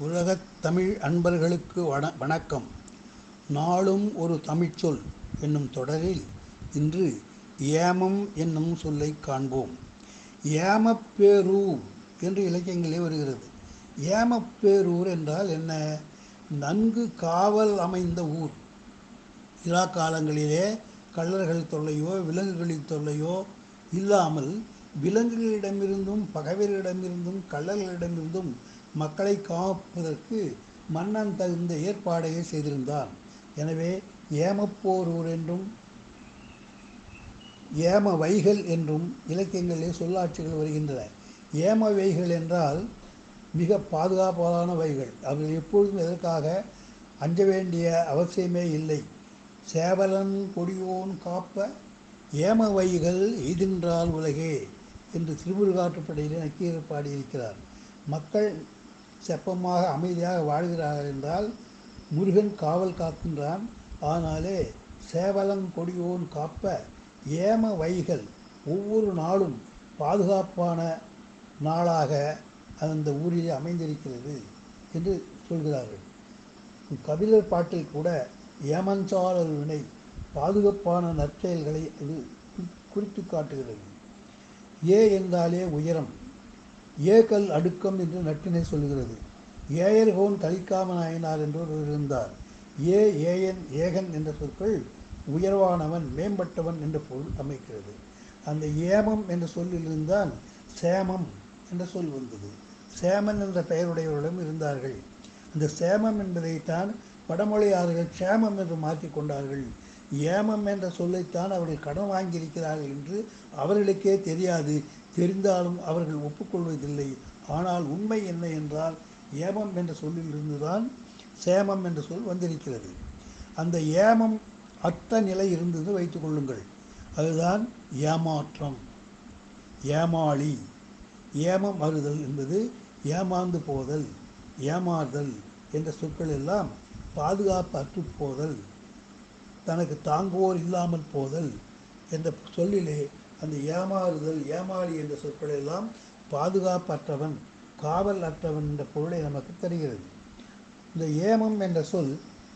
உலகத் தமிழ் அன்பர்களுக்கு வண வணக்கம் நாளும் ஒரு தமிழ்ச்சொல் என்னும் தொடரில் இன்று ஏமம் என்னும் சொல்லைக் காண்போம் ஏமப்பேரூர் என்று இலக்கியங்களே வருகிறது ஏமப்பேரூர் என்றால் என்ன நன்கு காவல் அமைந்த ஊர் இலா காலங்களிலே கள்ளர்கள் தொல்லையோ விலங்குகளின் தொல்லையோ இல்லாமல் விலங்குகளிடமிருந்தும் பகைவர்களிடமிருந்தும் கள்ளர்களிடமிருந்தும் மக்களை காப்பதற்கு மன்னன் தகுந்த ஏற்பாடையே செய்திருந்தான் எனவே ஏமப்போரூர் என்றும் ஏம வைகள் என்றும் இலக்கியங்களிலே சொல்லாட்சிகள் வருகின்றன ஏம வைகள் என்றால் மிக பாதுகாப்பான வைகள் அவர்கள் எப்பொழுதும் எதற்காக அஞ்ச வேண்டிய அவசியமே இல்லை சேவலன் கொடியோன் காப்ப ஏம வைகள் எய்தின்றால் உலகே என்று திருமுருகாற்றுப்படையிலே நக்கீரர் பாடியிருக்கிறார் மக்கள் செப்பமாக அமைதியாக வாழ்கிறார்கள் என்றால் முருகன் காவல் காக்கின்றான் ஆனாலே சேவலன் கொடியோன் காப்ப ஏம வைகள் ஒவ்வொரு நாளும் பாதுகாப்பான நாளாக அந்த ஊரிலே அமைந்திருக்கிறது என்று சொல்கிறார்கள் கபிலர் பாட்டில் கூட ஏமஞ்சாளர் வினை பாதுகாப்பான நற்செயல்களை அது குறித்து காட்டுகிறது ஏ என்றாலே உயரம் ஏகல் அடுக்கம் என்று நட்டினை சொல்கிறது ஏயர்கோன் கலிக்காம நாயனார் என்று ஒருவர் இருந்தார் ஏ ஏயன் ஏகன் என்ற சொற்கள் உயர்வானவன் மேம்பட்டவன் என்ற பொருள் அமைக்கிறது அந்த ஏமம் என்ற சொல்லிலிருந்தான் சேமம் என்ற சொல் வந்தது சேமன் என்ற பெயருடையவர்களும் இருந்தார்கள் அந்த சேமம் என்பதைத்தான் வடமொழியாளர்கள் சேமம் என்று மாற்றிக்கொண்டார்கள் ஏமம் என்ற சொல்லைத்தான் அவர்கள் கடன் வாங்கியிருக்கிறார்கள் என்று அவர்களுக்கே தெரியாது தெரிந்தாலும் அவர்கள் ஒப்புக்கொள்வதில்லை ஆனால் உண்மை என்ன என்றால் ஏமம் என்ற சொல்லிலிருந்து தான் சேமம் என்ற சொல் வந்திருக்கிறது அந்த ஏமம் அத்த நிலை இருந்தது வைத்துக் கொள்ளுங்கள் அதுதான் ஏமாற்றம் ஏமாளி ஏமம் அறுதல் என்பது ஏமாந்து போதல் ஏமாறுதல் என்ற சொற்கள் எல்லாம் பாதுகாப்பு அற்று போதல் தனக்கு தாங்குவோர் இல்லாமல் போதல் என்ற சொல்லிலே அந்த ஏமாறுதல் ஏமாளி என்ற சொற்கள் எல்லாம் பாதுகாப்பற்றவன் காவல் அற்றவன் என்ற பொருளை நமக்கு தருகிறது இந்த ஏமம் என்ற சொல்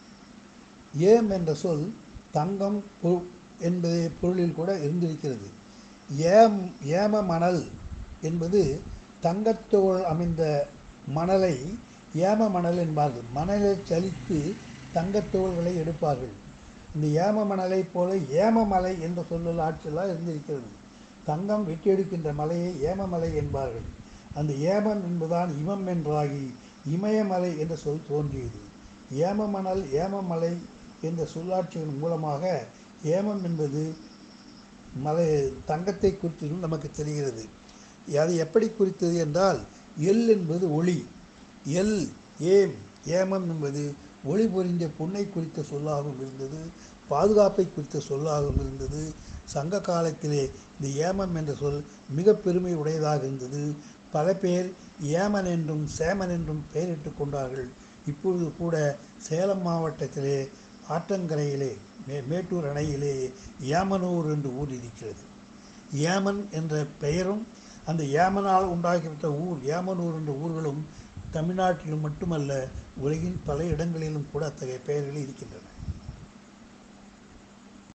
ஏம் என்ற சொல் தங்கம் என்பதை பொருளில் கூட இருந்திருக்கிறது ஏம் ஏம மணல் என்பது தங்கத்தோள் அமைந்த மணலை ஏம மணல் என்பார்கள் மணலை சலித்து தங்கத்தோள்களை எடுப்பார்கள் இந்த ஏம மணலை போல ஏமமலை என்ற சொல்லல் ஆட்சியெல்லாம் இருந்திருக்கிறது தங்கம் வெட்டி எடுக்கின்ற மலையை ஏமமலை என்பார்கள் அந்த ஏமம் என்பதுதான் இமம் என்றாகி இமயமலை என்ற சொல் தோன்றியது ஏமமணல் ஏமமலை என்ற சொல்லாட்சியின் மூலமாக ஏமம் என்பது மலை தங்கத்தை குறித்ததும் நமக்கு தெரிகிறது அது எப்படி குறித்தது என்றால் எல் என்பது ஒளி எல் ஏம் ஏமம் என்பது ஒளி பொறிந்த பொன்னை குறித்த சொல்லாகவும் இருந்தது பாதுகாப்பை குறித்த சொல்லாகவும் இருந்தது சங்க காலத்திலே இந்த ஏமம் என்ற சொல் மிக பெருமை உடையதாக இருந்தது பல பேர் ஏமன் என்றும் சேமன் என்றும் பெயரிட்டு கொண்டார்கள் இப்பொழுது கூட சேலம் மாவட்டத்திலே ஆற்றங்கரையிலே மே மேட்டூர் அணையிலே ஏமனூர் என்று ஊர் இருக்கிறது ஏமன் என்ற பெயரும் அந்த ஏமனால் உண்டாகிவிட்ட ஊர் ஏமனூர் என்ற ஊர்களும் தமிழ்நாட்டிலும் மட்டுமல்ல உலகின் பல இடங்களிலும் கூட அத்தகைய பெயர்கள் இருக்கின்றன